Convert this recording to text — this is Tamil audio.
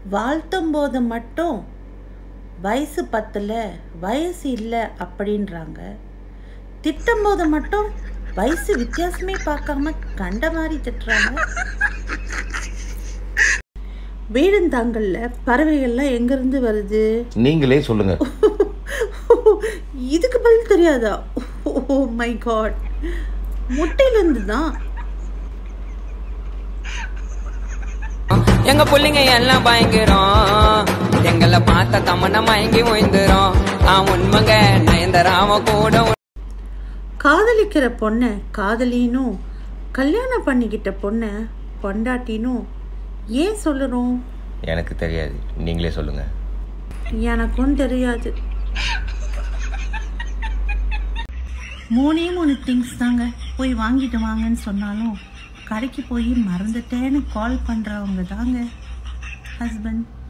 வாழ்த்தும் போது மட்டும் வயசு பத்தில் வயசு இல்லை அப்படின்றாங்க திட்டும் போது மட்டும் வயசு வித்தியாசமே பார்க்காம கண்ட மாதிரி திட்டுறாங்க வேடந்தாங்கல்ல பறவைகள்லாம் எங்கேருந்து வருது நீங்களே சொல்லுங்க இதுக்கு பதில் தெரியாதா ஓ மை காட் முட்டையிலேருந்து தான் எங்க புள்ளைங்க எல்லாம் பயங்கரம் எங்களை பார்த்த தமன மயங்கி ஓய்ந்துரும் ஆ உண்மைங்க நயன்தராம கூட காதலிக்கிற பொண்ணை காதலினும் கல்யாணம் பண்ணிக்கிட்ட பொண்ணை பொண்டாட்டினும் ஏன் சொல்லுறோம் எனக்கு தெரியாது நீங்களே சொல்லுங்க எனக்கும் தெரியாது மூணே மூணு திங்ஸ் தாங்க போய் வாங்கிட்டு வாங்கன்னு சொன்னாலும் கடைக்கு போய் மறந்துட்டேன்னு கால் பண்ணுறவங்க தாங்க ஹஸ்பண்ட்